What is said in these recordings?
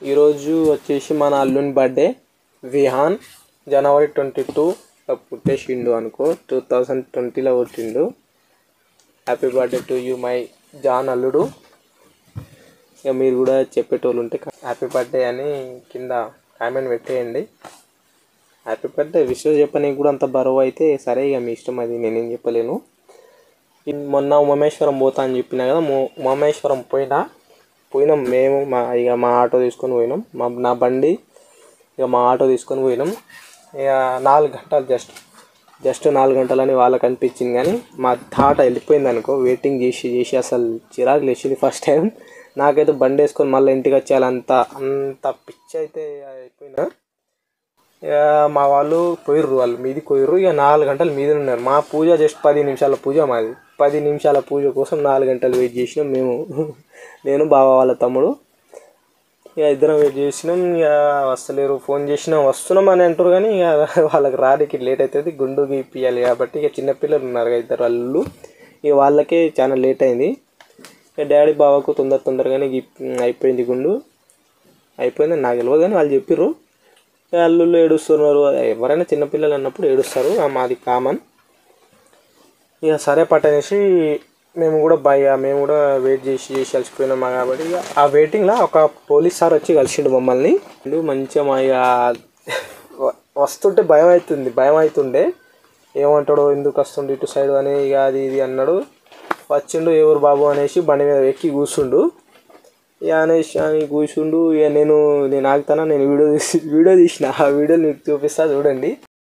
ఈరోజు వచ్చేసి మన అల్లుని బర్త్డే విహాన్ జనవరి ట్వంటీ టూ పుట్టేసిండు అనుకో టూ థౌజండ్ ట్వంటీలో పుట్టిండు happy birthday to you my జాన్ అల్లుడు ఇక మీరు కూడా చెప్పేటోళ్ళు ఉంటే హ్యాపీ బర్త్డే అని కింద కామెంట్ పెట్టేయండి హ్యాపీ బర్త్డే విషయం చెప్పనీకి కూడా అంత బరువు అయితే సరే ఇక మీ ఇష్టం అది నేనేం చెప్పలేను ఈ మొన్న ఉమేశ్వరం పోతా అని చెప్పినా కదా ఉమ- ఉమేశ్వరం పోయినా పోయినాం మేము మా ఇక మా ఆటో తీసుకొని పోయినాం మా నా బండి ఇక మా ఆటో తీసుకొని పోయినాం ఇక నాలుగు గంటలు జస్ట్ జస్ట్ నాలుగు గంటలని వాళ్ళకి అనిపించింది కానీ మా తాట వెళ్ళిపోయింది అనుకో వెయిటింగ్ చేసి చేసి అసలు చిరాకు లేచింది ఫస్ట్ టైం నాకైతే బండి వేసుకొని మళ్ళీ ఇంటికి వచ్చేయాలంత అంత పిచ్చి అయితే అయిపోయినా ఇక మా వాళ్ళు పోయిర్రు వాళ్ళు మీది పోయిర్రు ఇక నాలుగు గంటలు మీద ఉన్నారు మా పూజ జస్ట్ పది నిమిషాల పూజ మాది పది నిమిషాల పూజ కోసం నాలుగు గంటలు వెయిట్ చేసినాం మేము నేను బావ వాళ్ళ తమ్ముడు ఇక ఇద్దరం వెయిట్ చేసినాం ఇక వస్తలేరు ఫోన్ చేసినాం వస్తున్నాం అని అంటారు కానీ ఇక వాళ్ళకి రానికి లేట్ అవుతుంది గుండు గీపియాలి కాబట్టి ఇక చిన్నపిల్లలు ఉన్నారు కదా ఇద్దరు వాళ్ళు ఇక వాళ్ళకే చాలా లేట్ అయింది ఇక డాడీ బావకు తొందర తొందరగానే గీప్ అయిపోయింది గుండు అయిపోయింది నాకు తెలియదు కానీ వాళ్ళు చెప్పిర్రు అల్లుళ్ళు ఏడుస్తున్నారు ఎవరైనా చిన్నపిల్లలు అన్నప్పుడు ఏడుస్తారు ఆ మాది కామన్ ఇక సరే పట్టనేసి మేము కూడా భయ మేము కూడా వెయిట్ చేసి చేసి అలసిపోయినామా కాబట్టి ఇక ఆ వెయిటింగ్లో ఒక పోలీస్ సార్ వచ్చి కలిసిండు మమ్మల్ని వీళ్ళు మంచిగా మా ఇక వ- వస్తుంటే భయం అవుతుంది భయం అవుతుండే ఏమంటాడో ఎందుకు వస్తుండు ఇటు సైడ్ అని ఇక అది ఇది అన్నాడు వచ్చిండు ఎవరు బాబు అనేసి బండి మీద ఎక్కి కూర్చుండు ఇక అనేసి అని కూర్చుండు ఇక నేను నేను ఆగుతానా నేను వీడియో తీసి వీడియో తీసిన ఆ వీడియో మీకు చూపిస్తా చూడండి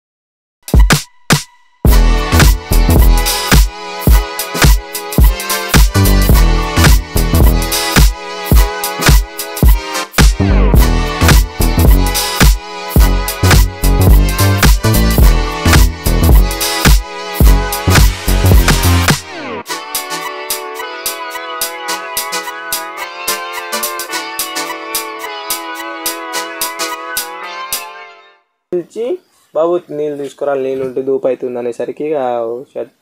పిలిచి బాబు నీళ్ళు తీసుకురా నీళ్ళు ఉంటే దూపు అవుతుంది అనేసరికి ఇక షట్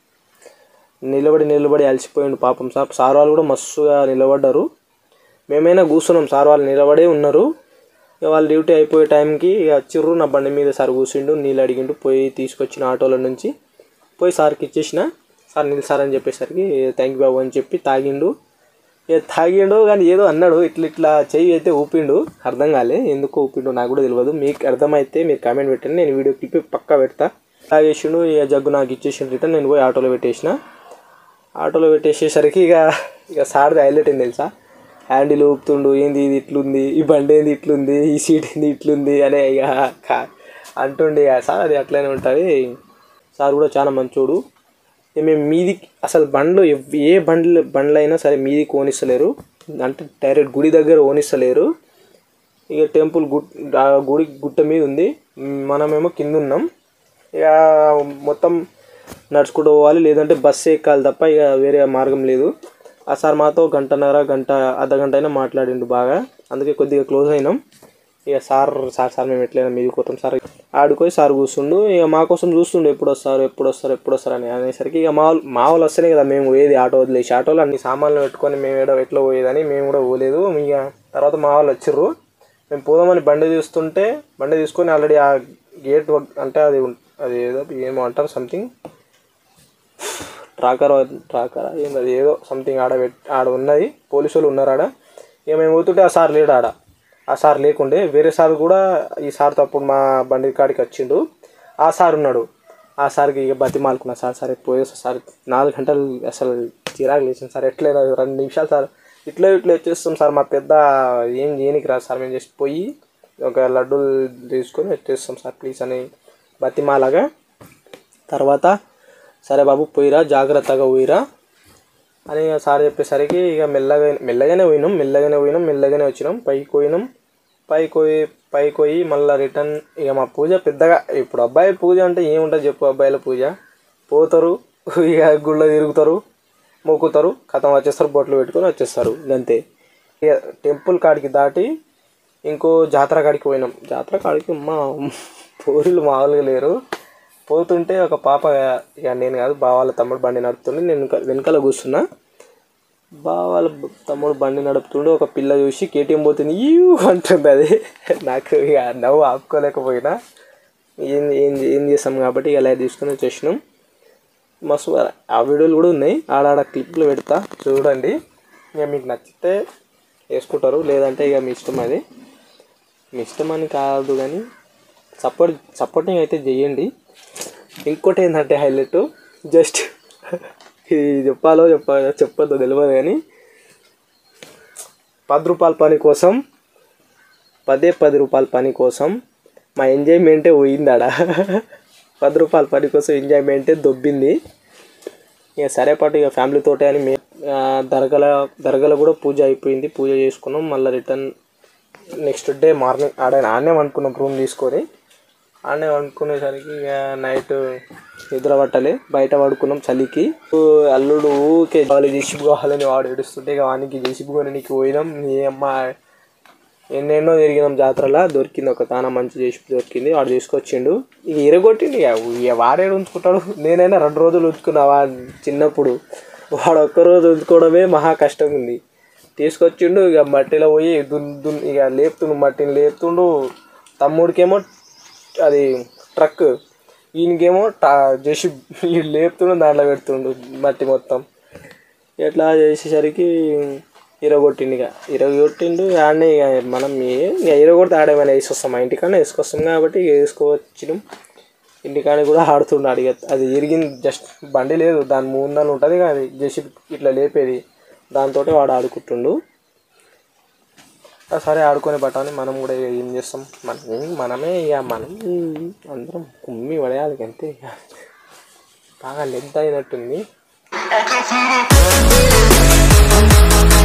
నిలబడి నిలబడి అలసిపోయిండు పాపం సార్ సార్ వాళ్ళు కూడా మస్తుగా నిలబడ్డారు మేమైనా కూర్చున్నాం సార్ వాళ్ళు నిలబడే ఉన్నారు ఇక వాళ్ళ డ్యూటీ అయిపోయే టైంకి ఇక వచ్చిర్రు నా బండి మీద సార్ కూర్చుండు నీళ్ళు అడిగిండు పోయి తీసుకొచ్చిన ఆటోల నుంచి పోయి సార్కి ఇచ్చేసిన సార్ నీళ్ళు సార్ అని చెప్పేసరికి థ్యాంక్ యూ బాబు అని చెప్పి తాగిండు ఇక తాగిండు కానీ ఏదో అన్నాడు ఇట్లా ఇట్లా చెయ్యి అయితే ఊపిండు అర్థం కాలే ఎందుకు ఊపిండు నాకు కూడా తెలియదు మీకు అర్థమైతే మీరు కామెంట్ పెట్టండి నేను వీడియో క్లిప్ పక్కా పెడతా తాగేసిండు ఇక జగ్గు నాకు ఇచ్చేసిన రిటర్న్ నేను పోయి ఆటోలో పెట్టేసిన ఆటోలో పెట్టేసేసరికి ఇక ఇక సార్ది హైలైట్ ఏంది తెలుసా హ్యాండిల్ ఊపుతుండు ఏంది ఇది ఇట్లుంది ఈ బండి ఏంది ఇట్లుంది ఈ సీట్ ఏంది ఇట్లుంది అనే ఇక కా- అంటుండే ఇక సార్ అది అట్లనే ఉంటుంది సార్ కూడా చాలా మంచోడు ఇక మేము మీది అసలు బండ్లు ఎవ్- ఏ బండ్లు బండ్లు అయినా సరే మీది ఓనిస్తలేరు అంటే డైరెక్ట్ గుడి దగ్గర ఓనిస్తలేరు ఇక టెంపుల్ గుట్ ఆ గుడి గుట్ట మీద ఉంది మనమేమో కింద ఉన్నాం ఇక మొత్తం నడుచుకుంటూ పోవాలి లేదంటే బస్సు ఎక్కాలి తప్ప ఇక వేరే మార్గం లేదు ఆ సార్ మాతో గంటన్నర గంట అర్ధ గంట అయినా మాట్లాడిండు బాగా అందుకే కొద్దిగా క్లోజ్ అయినాం ఇక సార్ సార్ సార్ మేము ఎట్లయినా మీది పోతాం సార్ ఆడుకోయి సార్ కూర్చుండు ఇక మా కోసం చూస్తుండు ఎప్పుడు వస్తారు ఎప్పుడు వస్తారు ఎప్పుడు వస్తారు అని అనేసరికి ఇక మా వాళ్ళు మా వాళ్ళు వస్తేనే కదా మేము పోయేది ఆటో వదిలేసి ఆటోలో అన్ని సామాన్లు పెట్టుకొని మేము ఏడో ఎట్లా పోయేదని మేము కూడా పోలేదు ఇక తర్వాత మా వాళ్ళు వచ్చిర్రు మేము పోదామని బండి తీస్తుంటే బండి తీసుకొని ఆల్రెడీ ఆ గేట్ అంటే అది ఉం- అది ఏదో ఏమో అంటారు సంథింగ్ ట్రాకర్ ట్రాకర్ ఏంది అది ఏదో సంథింగ్ ఆడ పెట్ ఆడ ఉన్నది పోలీసు వాళ్ళు ఉన్నారు ఆడ ఇక మేము పోతుంటే ఆ సార్ లేడు ఆడ ఆ సార్ లేకుండే వేరే సార్ కూడా ఈ సార్ తప్పుడు మా బండి కాడికి వచ్చిండు ఆ సార్ ఉన్నాడు ఆ సార్కి ఇక బతిమాలుకున్నా సార్ సరే పోయేస్తా సార్ నాలుగు గంటలు అసలు చిరాకు లేచింది సార్ ఎట్లయినా రెండు నిమిషాలు సార్ ఇట్లా ఇట్లా వచ్చేస్తాం సార్ మా పెద్ద ఏం చేయనికి రాదు సార్ మేము జస్ట్ పోయి ఒక లడ్డూలు తీసుకొని వచ్చేస్తాం సార్ ప్లీజ్ అని బతిమాలగా తర్వాత సరే బాబు పోయిరా జాగ్రత్తగా పోయిరా అని ఇక సార్ చెప్పేసరికి ఇక మెల్లగా మెల్లగానే పోయినాం మెల్లగానే పోయినాం మెల్లగానే వచ్చినాం పైకి పోయినాం పైకి పోయి పైకి పోయి మళ్ళీ రిటర్న్ ఇక మా పూజ పెద్దగా ఇప్పుడు అబ్బాయి పూజ అంటే ఏముంటుంది చెప్పు అబ్బాయిల పూజ పోతారు ఇక గుళ్ళో తిరుగుతారు మొక్కుతారు కథం వచ్చేస్తారు బొట్లు పెట్టుకొని వచ్చేస్తారు అంతే ఇక టెంపుల్ కాడికి దాటి ఇంకో జాతర కాడికి పోయినాం జాతర కాడికి మా పోరులు మామూలుగా లేరు పోతుంటే ఒక పాప ఇక నేను కాదు బావాళ్ళ తమ్ముడు బండి నడుపుతుండే నేను వెనక- వెనకాల కూర్చున్నా బా వాళ్ళ తమ్ముడు బండి నడుపుతుండు ఒక పిల్ల చూసి కేటీఎం పోతుంది యూ అంటుంది అది నాకు ఇక నవ్వు ఆపుకోలేకపోయినా ఏం ఏం ఏం చేస్తాం కాబట్టి ఇక లైట్ తీసుకొని వచ్చేసినాం మస్తు ఆ వీడియోలు కూడా ఉన్నాయి ఆడాడ క్లిప్లు పెడతా చూడండి ఇక మీకు నచ్చితే వేసుకుంటారు లేదంటే ఇక మీ ఇష్టం అది మీ ఇష్టం అని కాదు కానీ సపోర్ట్ సపోర్టింగ్ అయితే చేయండి ఇంకోటి ఏంటంటే హైలైట్ జస్ట్ ఇది చెప్పాలో చెప్ప చెప్పొద్దో తెలియదు కానీ పది రూపాయల పని కోసం పదే పది రూపాయల పని కోసం మా ఎంజాయ్మెంటే పోయిందాడ పది రూపాయల పని కోసం ఎంజాయ్మెంటే దొబ్బింది ఇక సరే పాటు ఇక ఫ్యామిలీతోటే అని మే ఆ, దర్గాల దర్గాలో కూడా పూజ అయిపోయింది పూజ చేసుకున్నాం మళ్ళీ రిటర్న్ నెక్స్ట్ డే మార్నింగ్ ఆడ ఆడనే వండుకున్నాం రూమ్ తీసుకొని ఆడనే వండుకునేసరికి ఇక నైట్ నిద్ర పట్టలే బయట పడుకున్నాం చలికి ఊ, అల్లుడు ఊకే కావాలి జేసీబీ కావాలని వాడు ఏడుస్తుంటే ఇక వానికి జేసీబీ కొని నీకు పోయినాం ఏ అమ్మ ఎన్నెన్నో తిరిగినాం జాతరలో దొరికింది ఒక తాన మంచి చేసి దొరికింది వాడు తీసుకొచ్చిండు ఇక ఇరగొట్టిండు ఇక ఇక వాడేడు ఉంచుకుంటాడు నేనైనా రెండు రోజులు ఉంచుకున్నా వా చిన్నప్పుడు వాడు ఒక్క రోజు ఉంచుకోవడమే మహా కష్టంగా ఉంది తీసుకొచ్చిండు ఇక మట్టిలో పోయి దున్ దున్ ఇక లేపుతుండు మట్టిని లేపుతుండు తమ్ముడికేమో అది ట్రక్ ఈయనకేమో టా చేసి వీడు లేపుతుండు దాంట్లో పెడుతుండు మట్టి మొత్తం ఎట్లా చేసేసరికి ఇరగొట్టిండు ఇక ఇరగొట్టిండు ఆడనే ఇక మనం ఏ- ఇక ఇరగొడితే ఆడేమైనా వేసుకొస్తాం మా ఇంటికన్నా వేసుకొస్తాం కాబట్టి ఇక వేసుకోవచ్చినాం ఇంటికాడ కూడా ఆడుతున్నాడు ఇక అది ఇరిగింది జస్ట్ బండి లేదు దాని ముందర ఉంటుంది కదా అది జస్ట్ ఇట్లా లేపేది దాంతో వాడు ఆడుకుంటుండు ఆ సరే ఆడుకునే బట్టని మనం కూడా ఇక ఏం చేస్తాం మనం మనమే ఇక మనం అందరం కుమ్మి పడేయాలి అంతే ఇక బాగా లెంత్ అయినట్టుంది I can feel the